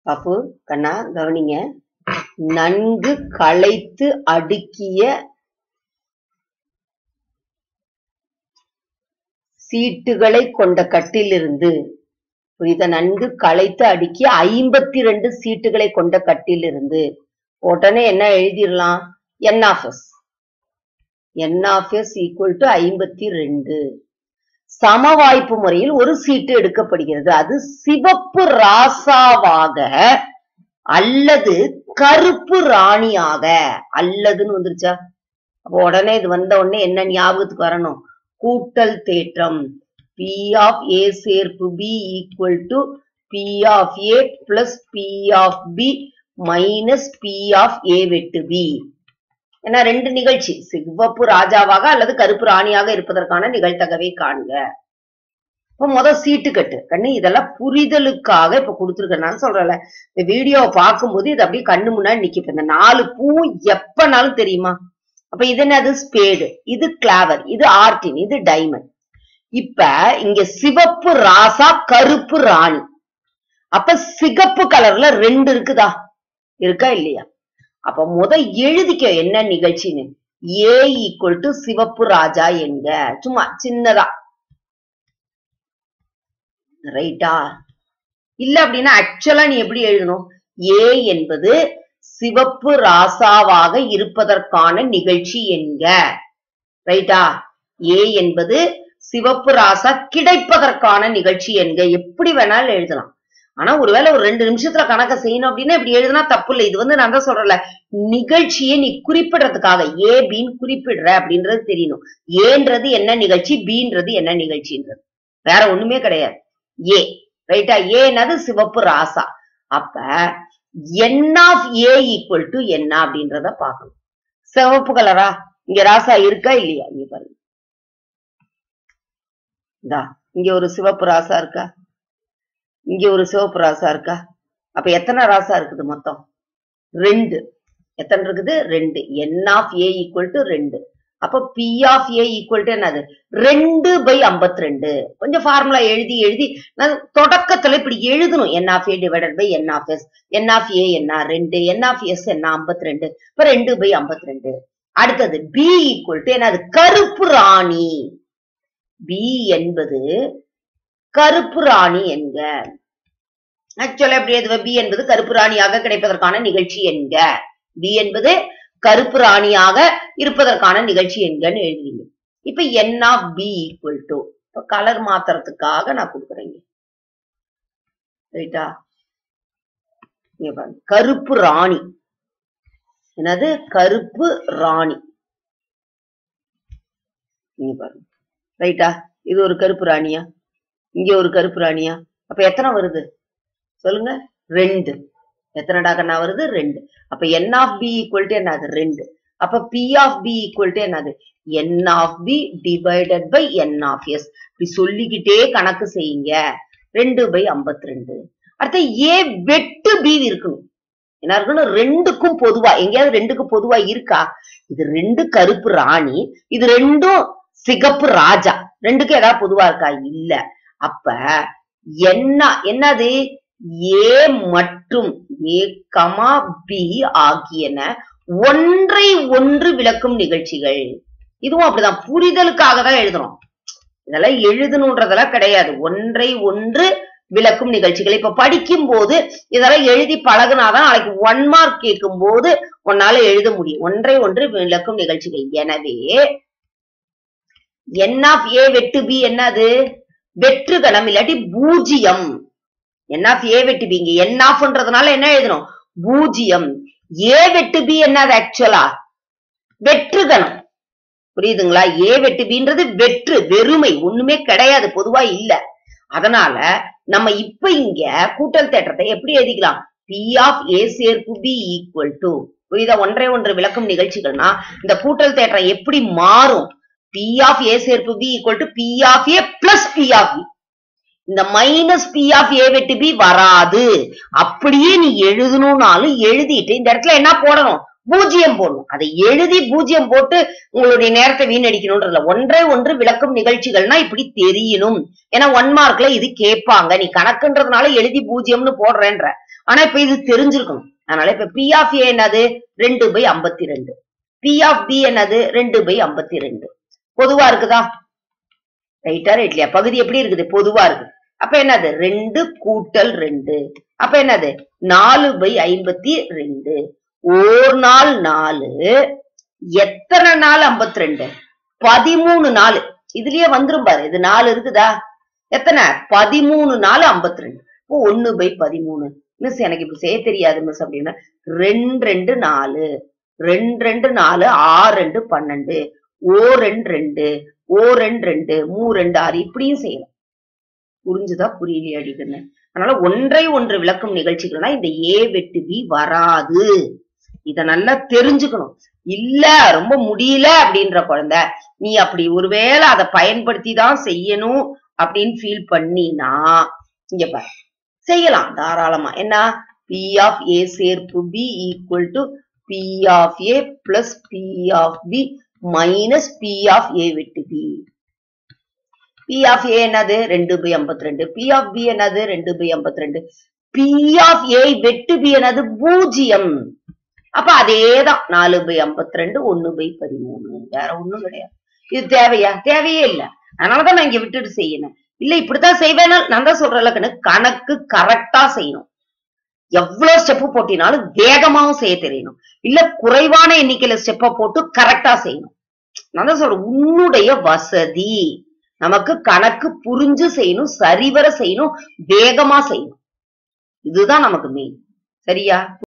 பாப்பு கண்ணா கவனிங்க நன்கு களைத்து அடுக்கிய சீட்டுகளை கொண்ட கட்டிலிருந்து புரியுதா நன்கு களைத்து அடுக்கிய ஐம்பத்தி ரெண்டு சீட்டுகளை கொண்ட கட்டிலிருந்து உடனே என்ன எழுதிடலாம் n of S n of S equal to ஐம்பத்தி ரெண்டு சமவாய்ப்பு முறையில் ஒரு சீட்டு எடுக்கப்படுகிறது அது சிவப்பு ராசாவாக அல்லது கருப்பு ராணியாக அல்லதுன்னு வந்துருச்சா அப்போ உடனே இது வந்த உடனே என்ன ஞாபகத்துக்கு வரணும் கூட்டல் தேற்றம் பி ஆஃப் ஏ சேர்ப்பு B equal to P of A plus P of B minus P of A வெட்டு பி ஏன்னா ரெண்டு நிகழ்ச்சி சிவப்பு ராஜாவாக அல்லது கருப்பு ராணியாக இருப்பதற்கான நிகழ்த்தகவை காண்க இப்ப முத சீட்டு கட்டு கண்ணு இதெல்லாம் புரிதலுக்காக இப்ப கொடுத்துருக்கேன் நான் சொல்றேன்ல இந்த வீடியோவை பார்க்கும்போது இது அப்படியே கண்ணு முன்னாடி நிக்க இப்ப இந்த நாலு பூவும் எப்பனாலும் தெரியுமா அப்ப இது என்னது ஸ்பேடு இது கிளாவர் இது ஆர்டின் இது டைமண்ட் இப்ப இங்க சிவப்பு ராசா கருப்பு ராணி அப்ப சிகப்பு கலர்ல ரெண்டு இருக்குதா இருக்கா இல்லையா அப்ப முத எழுதிக்க என்ன நிகழ்ச்சின்னு ஏ ஈக்குவல் டு சிவப்பு ராஜா என்க சும்மா சின்னதா ரைட்டா இல்ல அப்படின்னா ஆக்சுவலா நீ எப்படி எழுதணும் ஏ என்பது சிவப்பு ராசாவாக இருப்பதற்கான நிகழ்ச்சி என்க ரைட்டா ஏ என்பது சிவப்பு ராசா கிடைப்பதற்கான நிகழ்ச்சி என்க எப்படி வேணாலும் எழுதலாம் ஆனா ஒருவேளை ஒரு ரெண்டு நிமிஷத்துல கணக்க செய்யணும் அப்படின்னா இப்படி எழுதுனா தப்பு இல்லை இது வந்து நான் தான் சொல்றேன்ல நிகழ்ச்சியை நீ குறிப்பிடுறதுக்காக ஏ பின்னு குறிப்பிடுற அப்படின்றது தெரியணும் ஏன்றது என்ன நிகழ்ச்சி பீன்றது என்ன நிகழ்ச்சின்றது வேற ஒண்ணுமே கிடையாது ஏ ரைட்டா ஏன்னது சிவப்பு ராசா அப்ப n of A equal to என்ன அப்படின்றத பார்க்கணும் சிவப்பு கலரா இங்க ராசா இருக்கா இல்லையா இங்க பாருங்க இந்தா இங்க ஒரு சிவப்பு ராசா இருக்கா இங்க ஒரு சிவப்பு ராசா இருக்கா அப்ப எத்தனை ராசா இருக்குது மொத்தம் ரெண்டு எத்தனை இருக்குது ரெண்டு n of A equal to ரெண்டு அப்ப P of A equal to என்னது ரெண்டு பை ஐம்பத்தி ரெண்டு கொஞ்சம் ஃபார்முலா எழுதி எழுதி நான் தொடக்கத்துல இப்படி எழுதணும் n of A divided by n of S n of A என்ன ரெண்டு என் ஆஃப் எஸ் என்ன ஐம்பத்தி ரெண்டு இப்ப ரெண்டு பை ஐம்பத்தி ரெண்டு அடுத்தது பி ஈக்குவல் டு என்னது கருப்பு ராணி பி என்பது கருப்பு ராணி என்க ஆக்சுவலா எப்படி எது பி என்பது கருப்பு ராணியாக கிடைப்பதற்கான நிகழ்ச்சி என்க பி என்பது கருப்பு ராணியாக இருப்பதற்கான நிகழ்ச்சி என்கன்னு எழுதுவீங்க இப்ப n of B equal to இப்ப கலர் மாத்துறதுக்காக நான் கொடுக்குறேங்க ரைட்டா இங்க பாருங்க கருப்பு ராணி என்னது கருப்பு ராணி இங்க பாருங்க ரைட்டா இது ஒரு கருப்பு ராணியா இங்க ஒரு கருப்பு ராணியா அப்ப எத்தனை வருது சொல்லுங்க ரெண்டு எத்தனைடா கண்ணா வருது ரெண்டு அப்ப n of B equal to என்னது ரெண்டு அப்ப P of B equal to என்னது n of B divided by n of S இப்படி சொல்லிக்கிட்டே கணக்கு செய்யுங்க ரெண்டு பை ஐம்பத்தி ரெண்டு அடுத்து ஏ வெட்டு பி இருக்கணும் என்ன இருக்கணும் ரெண்டுக்கும் பொதுவா எங்கேயாவது ரெண்டுக்கு பொதுவா இருக்கா இது ரெண்டு கருப்பு ராணி இது ரெண்டும் சிகப்பு ராஜா ரெண்டுக்கும் ஏதாவது பொதுவா இருக்கா இல்ல அப்ப என்ன என்னது ஏ மற்றும் ஏ கமா பி ஆகியன ஒன்றை ஒன்று விளக்கும் நிகழ்ச்சிகள் இதுவும் அப்படிதான் புரிதலுக்காக தான் எழுதுறோம் இதெல்லாம் எழுதணுன்றதெல்லாம் கிடையாது ஒன்றை ஒன்று விளக்கும் நிகழ்ச்சிகள் இப்ப படிக்கும் போது இதெல்லாம் எழுதி பழகுனாதான் நாளைக்கு ஒன் மார்க் கேட்கும் போது உன்னால எழுத முடியும் ஒன்றை ஒன்று விளக்கும் நிகழ்ச்சிகள் எனவே என் ஆஃப் ஏ வெட்டு பி என்னது வெற்று கணம் இல்லாட்டி பூஜ்ஜியம் என் ஆஃப் ஏ வெட்டு பி இங்க என் ஆஃப்ன்றதுனால என்ன எழுதணும் பூஜ்ஜியம் ஏ வெட்டு பி என்னது ஆக்சுவலா வெற்று கணம் புரியுதுங்களா ஏ வெட்டு பின்றது வெற்று வெறுமை ஒண்ணுமே கிடையாது பொதுவா இல்ல அதனால நம்ம இப்ப இங்க கூட்டல் தேற்றத்தை எப்படி எழுதிக்கலாம் பி ஆஃப் ஏ சேர்ப்பு பி ஈக்குவல் டு புரியுதா ஒன்றை ஒன்று விளக்கும் நிகழ்ச்சிகள்னா இந்த கூட்டல் தேற்றம் எப்படி மாறும் பி ஆஃப் ஏ சேர்ப்பு B equal to P of A plus P of B இந்த மைனஸ் பி ஆஃப் ஏ வெட்டு பி வராது அப்படியே நீ எழுதணும்னாலும் எழுதிட்டு இந்த இடத்துல என்ன போடணும் பூஜ்ஜியம் போடணும் அதை எழுதி பூஜ்ஜியம் போட்டு உங்களுடைய நேரத்தை வீணடிக்கணும்ன்றதுல ஒன்றை ஒன்று விளக்கும் நிகழ்ச்சிகள்னா இப்படி தெரியணும் ஏன்னா ஒன் மார்க்ல இது கேட்பாங்க நீ கணக்குன்றதுனால எழுதி பூஜ்ஜியம்னு போடுறேன்ற ஆனா இப்ப இது தெரிஞ்சிருக்கணும் அதனால இப்ப பி ஆஃப் ஏ என்னது ரெண்டு பை ஐம்பத்தி ரெண்டு பி ஆஃப் பி என்னது ரெண்டு பை ஐம்பத்தி ரெண்டு பொதுவா இருக்குதா ரைட்டா ரைட்லையா பகுதி எப்படி இருக்குது பொதுவா இருக்கு அப்ப என்னது ரெண்டு கூட்டல் ரெண்டு அப்ப என்னது நாலு பை ஐம்பத்தி ரெண்டு ஓர் நாள் நாலு எத்தனை நாள் ஐம்பத்தி ரெண்டு பதிமூணு நாள் இதுலயே வந்துரும் பாரு இது நாலு இருக்குதா எத்தனை பதிமூணு நாள் ஐம்பத்தி ரெண்டு இப்போ ஒண்ணு பை பதிமூணு மிஸ் எனக்கு இப்ப செய்ய தெரியாது மிஸ் அப்படின்னா ரெண்டு ரெண்டு நாலு ரெண்டு ரெண்டு நாலு ஆறு ரெண்டு பன்னெண்டு ஓ ரெண்டு ரெண்டு ஓ ரெண்டு ரெண்டு மூ ரெண்டு ஆறு இப்படியும் செய்யலாம் புரிஞ்சுதா புரியலையா அடிக்குன்னு அதனால ஒன்றை ஒன்று விளக்கும் நிகழ்ச்சிகள்னா இந்த ஏ வெட்டு பி வராது இத நல்லா தெரிஞ்சுக்கணும் இல்ல ரொம்ப முடியல அப்படின்ற குழந்தை நீ அப்படி ஒருவேளை அதை பயன்படுத்தி தான் செய்யணும் அப்படின்னு ஃபீல் பண்ணினா இங்க பாரு செய்யலாம் தாராளமா என்ன பி ஆஃப் ஏ சேர்ப்பு B equal to P of A plus P of B minus P of A விட்டு பி பி ஆஃப் ஏ என்னது ரெண்டு பை ஐம்பத்தி ரெண்டு பி ஆஃப் பி என்னது ரெண்டு பை ஐம்பத்தி ரெண்டு பி ஆஃப் ஏ வெட்டு பி என்னது பூஜ்ஜியம் அப்ப அதேதான் நாலு பை ஐம்பத்தி ரெண்டு ஒண்ணு பை பதிமூணு வேற ஒண்ணும் கிடையாது இது தேவையா தேவையே இல்ல அதனாலதான் நான் இங்க விட்டுட்டு செய்யணும் இல்ல இப்படித்தான் செய்வேன் நான் தான் சொல்றேன் கணக்கு கரெக்டா செய்யணும் எவ்வளவு ஸ்டெப் போட்டினாலும் வேகமாவும் செய்ய தெரியணும் இல்ல குறைவான எண்ணிக்கையில ஸ்டெப்ப போட்டு கரெக்டா செய்யணும் நான் தான் சொல்றேன் உன்னுடைய வசதி நமக்கு கணக்கு புரிஞ்சு செய்யணும் சரிவர செய்யணும் வேகமா செய்யணும் இதுதான் நமக்கு மெயின் சரியா